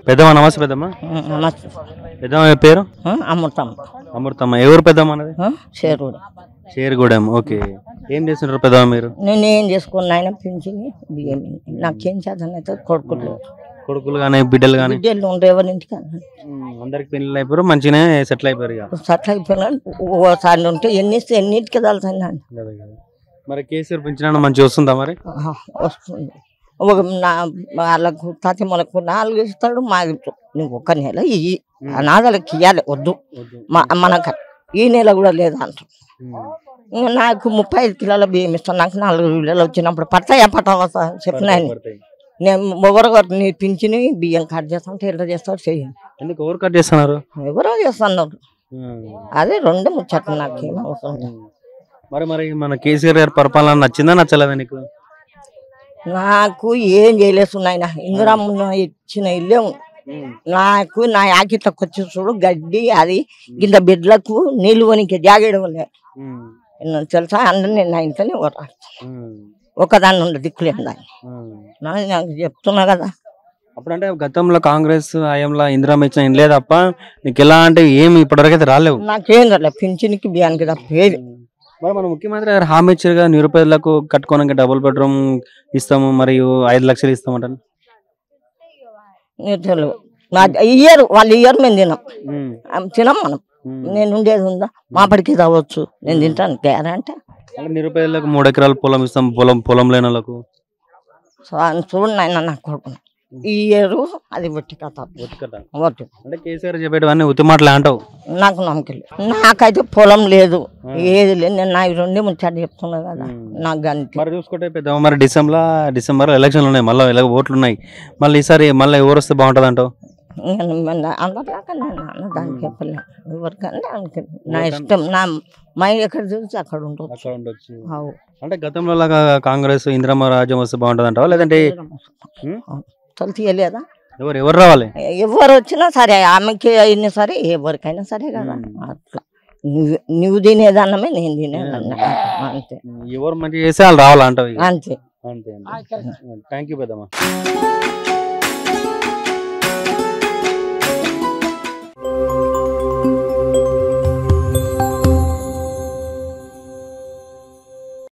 పెద్దమ్మ నమస్తే పెద్దమ్మ నమస్తే పెద్దమ్మ మీ పేరు ఆ, అమ్ముతాం అమృతమ్మ ఎవరు పెద్దమ్మ అన్నది ఆ, షేరుడు షేర్గూడెం ఓకే ఏం చేస్తుంటారు పెద్దమ్మ మీరు నేను ఏం చేసుకున్నా ఆయన పింఛని బియ్యం నాకేం చదవనైతే కొడుకులు లేరు. కొడుకులు కానీ బిడ్డలు కానీ బిడ్డలు ఉండే ఎవరి ఇంటికి అందరికి పెళ్ళి అయిపోయారు మంచిగానే సెటిల్ అయిపోయారు ఇక సట్ల అయిపోయినా ఓసారి ఉంటే ఎన్ని ఇస్తే ఎన్నిటికి వెళ్తాను గదే గదే. మరి కేసీఆర్ పెంచిన మంచిగా వస్తుందా మరి వస్తుంది ఒక నా వాళ్ళకు తతిమలకు నాలుగు ఇస్తాడు మాకు నువ్వు ఒక నెల ఇయ్యి అనాథలకు ఇవ్వాలి వద్దు మా మనకు ఈ నెల కూడా లేదు అంటారు ఇంకా నాకు ముప్పై ఐదు కిలోల బియ్యం ఇస్తాను నాకు నాలుగు కిలోలు వచ్చినప్పుడు పడతాయా పట్టవా సార్ చెప్పిన ఆయన. నేను మొగరు నీ పింఛని బియ్యం కట్ చేస్తాం ఎట్లా చేస్తాడు చేయండి ఎందుకు ఓవర్ కట్ చేస్తున్నారు ఎవరో చేస్తున్నారు అదే రెండు ముచ్చట్లు నాకేం అవసరం లేదు. మరి మరి మన కేసీఆర్ గారి పరిపాలన నచ్చిందా నచ్చలేదా నీకు నాకు ఏం చేయలేదు నాయన ఇందిరమ్మ ఇచ్చిన ఇల్లే ఉంది. నాకు నా యాకిట్లకు వచ్చి చూడు గడ్డి అది కింద బిడ్డలకు నీళ్ళు వనికి జాగేయడం లేదు తెలుసా అందరు నేను నా ఇంట్లోనే ఒకటి ఒకదాన్ని ఉండే దిక్కులేని దాన్ని నా- నాకు చెప్తున్నా కదా అప్పుడు అంటే గతంలో కాంగ్రెస్ హయాంలో ఇందిరా ఇచ్చిన ఏం లేదప్ప నీకు ఎలా అంటే ఏమి ఇప్పటివరకు అయితే రాలేవు నాకేం రాలే పింఛన్కి బియ్యానికి తప్ప ఏది మరి మన ముఖ్యమంత్రి గారు హామీ ఇచ్చారు కదా నిరుపేదలకు కట్టుకోవడానికి డబుల్ బెడ్రూమ్ ఇస్తాము మరియు ఐదు లక్షలు ఇస్తామంటారు నీకు తెలియదు నా ఇయ్యరు వాళ్ళు ఇయ్యరు మేము తినాం ఆ, తినం మనం నేను ఉండేది ఉందా మాపడికి రావచ్చు నేను తింటాను గ్యారంటీ అంటే నిరుపేదలకు మూడు ఎకరాల పొలం ఇస్తాం పొలం పొలం లేని వాళ్ళకు సో ఆయన చూడు నాయన నా కొడుకు ఇయ్యరు అది బట్టి కథ వద్దు అంటే కేసీఆర్ చెప్పేటివన్నీ ఉత్తి మాటలు అంటావు నాకు నమ్మకం లేదు నాకైతే పొలం లేదు ఏది లేదు నేను నా రెండే ముచ్చాడు చెప్తున్నా కదా నాకు గంటి మరి చూసుకుంటే పెద్ద మరి డిసెంబర్ డిసెంబర్ ఎలక్షన్లు ఉన్నాయి మళ్ళీ ఇలా ఓట్లు ఉన్నాయి మళ్ళీ ఈసారి మళ్ళీ ఎవరు వస్తే బాగుంటుంది అంటావు అందరిలాగా నేను అన్న దానికి చెప్పలేదు ఎవరికన్నా దానికి నా ఇష్టం నా మైండ్ ఎక్కడ చూసి అక్కడ ఉండొచ్చు అక్కడ ఉండొచ్చు అవు. అంటే గతంలో లాగా కాంగ్రెస్ ఇందిరమ్మ రాజ్యం వస్తే బాగుంటుంది అంటావా లేదంటే ఉం? తొలి తీయలేదా ఎవరు ఎవరు రావాలి ఎవరు వచ్చినా సరే ఆమెకి అయినా సరే ఎవరికైనా సరే కదా అట్లా నువ్వు నువ్వు తినేదన్నమే నేను తినేదన్న అంతే ఎవరు మంచిగా చేస్తే వాళ్ళు రావాలంటావు ఇక. అంతే అంతే థ్యాంక్ యూ పెద్దమ్మా